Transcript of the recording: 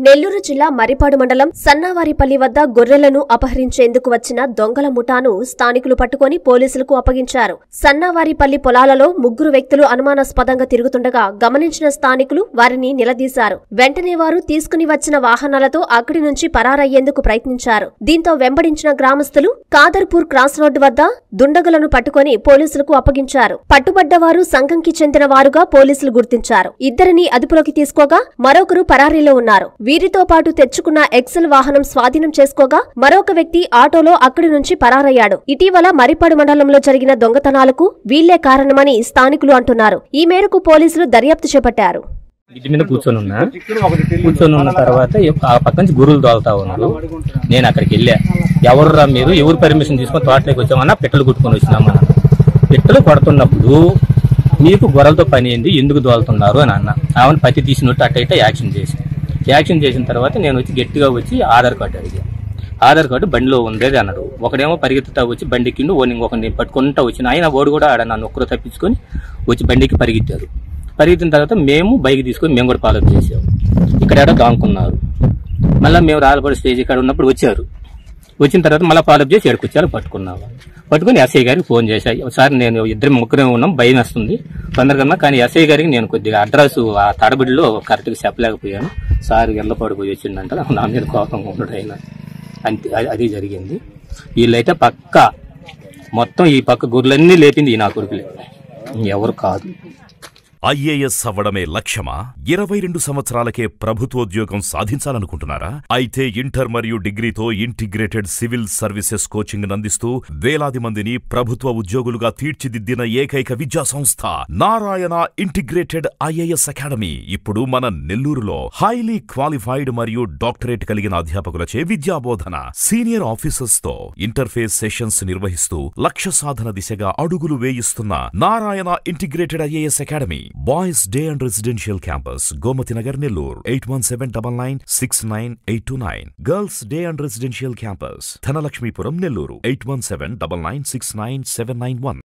నెల్లూరు జిల్లా మరిపాడు మండలం సన్నావారిపల్లి వద్ద గొర్రెలను అపహరించేందుకు వచ్చిన దొంగల ముఠాను స్థానికులు పట్టుకొని పోలీసులకు అప్పగించారు సన్నావారిపల్లి పొలాలలో ముగ్గురు వ్యక్తులు అనుమానాస్పదంగా తిరుగుతుండగా గమనించిన స్థానికులు వారిని నిలదీశారు వెంటనే వారు తీసుకుని వచ్చిన వాహనాలతో అక్కడి నుంచి పరారయ్యేందుకు ప్రయత్నించారు దీంతో వెంబడించిన గ్రామస్తులు కాదర్పూర్ క్రాస్ రోడ్డు వద్ద దుండగులను పట్టుకొని పోలీసులకు అప్పగించారు పట్టుబడ్డవారు సంఘంకి చెందిన వారుగా పోలీసులు గుర్తించారు ఇద్దరిని అదుపులోకి తీసుకోగా మరొకరు పరారీలో ఉన్నారు వీరితో పాటు తెచ్చుకున్న ఎక్సెల్ వాహనం స్వాధీనం చేసుకోగా మరొక వ్యక్తి ఆటోలో అక్కడి నుంచి పరారయ్యాడు ఇటీవల మరిపాడు మండలంలో జరిగిన దొంగతనాలకు వీళ్లే కారణమని స్థానికులు అంటున్నారు ఈ మేరకు పోలీసులు దర్యాప్తు చేపట్టారు ఇంటి మీద కూర్చొని ఉన్నా కూర్చొని ఉన్న తర్వాత ఎప్- ఆ పక్క నుంచి గురువులు తోలుతా ఉన్నారు నేను అక్కడికి వెళ్ళా ఎవర్రా మీరు ఎవరు పర్మిషన్ తీసుకొని తోటలోకి వచ్చామన్నా పిట్టలు కుట్టుకొని వచ్చినామన్నా పిట్టలు కొడుతున్నప్పుడు మీకు గొర్రెలతో పని ఏంది ఎందుకు దోలుతున్నారు అని అన్న ఆమెను పత్తి తీసినట్టు అట్టయితే యాక్షన్ చేసి యాక్షన్ చేసిన తర్వాత నేను వచ్చి గట్టిగా వచ్చి ఆధార్ కార్డు అడిగాను ఆధార్ కార్డు బండిలో ఉండేది అన్నాడు ఒకడేమో పరిగెత్తుతా వచ్చి బండికిండు ఓ ఇంకొకరిని పట్టుకుంటా వచ్చిన ఆయన ఓడు కూడా ఆడ నన్ను ఒక్కరు తప్పించుకొని వచ్చి బండికి పరిగెత్తారు పరిగెత్తిన తర్వాత మేము బైక్ తీసుకొని మేము కూడా ఫాలో చేసాము ఇక్కడ ఏడో దాంకున్నారు మళ్ళీ మేము రాలపడి స్టేజ్ ఇక్కడ ఉన్నప్పుడు వచ్చారు వచ్చిన తర్వాత మళ్ళీ ఫాలో చేసి ఇక్కడికి వచ్చారు పట్టుకున్నాము పట్టుకుని ఎస్ఐ గారికి ఫోన్ చేశాను సార్ నేను ఇద్దరు ముగ్గురే ఉన్నాం భయం వస్తుంది తొందరగా కానీ ఎస్ఐ గారికి నేను కొద్దిగా అడ్రస్ ఆ తడబడిలో కరెక్ట్గా చెప్పలేకపోయాను సార్ ఎల్లపాడు పోయి వచ్చిందంట నా మీద కోపంగా ఉండడు ఆయన అంతే అది- అది జరిగింది వీళ్ళైతే పక్క మొత్తం ఈ పక్క గుర్లన్నీ లేపింది ఈ నా కొడుకులే ఎవరు కాదు ఐఏఎస్ అవ్వడమే లక్ష్యమా ఇరవై రెండు సంవత్సరాలకే ప్రభుత్వోద్యోగం సాధించాలనుకుంటున్నారా అయితే ఇంటర్ మరియు డిగ్రీతో ఇంటిగ్రేటెడ్ సివిల్ సర్వీసెస్ కోచింగ్ అందిస్తూ వేలాది మందిని ప్రభుత్వ ఉద్యోగులుగా తీర్చిదిద్దిన ఏకైక విద్యా సంస్థ నారాయణ ఇంటిగ్రేటెడ్ ఐఏఎస్ అకాడమీ ఇప్పుడు మన నెల్లూరులో హైలీ క్వాలిఫైడ్ మరియు డాక్టరేట్ కలిగిన అధ్యాపకులచే విద్యాబోధన సీనియర్ ఆఫీసర్స్ తో ఇంటర్ఫేస్ సెషన్స్ నిర్వహిస్తూ లక్ష్య సాధన దిశగా అడుగులు వేయిస్తున్న Narayana integrated IAS academy boys day and residential campus Gomathi Nagar Nellore eight one seven double nine six nine eight two nine girls day and residential campus Dhanalakshmipuram Nellore eight one seven double nine six nine seven nine one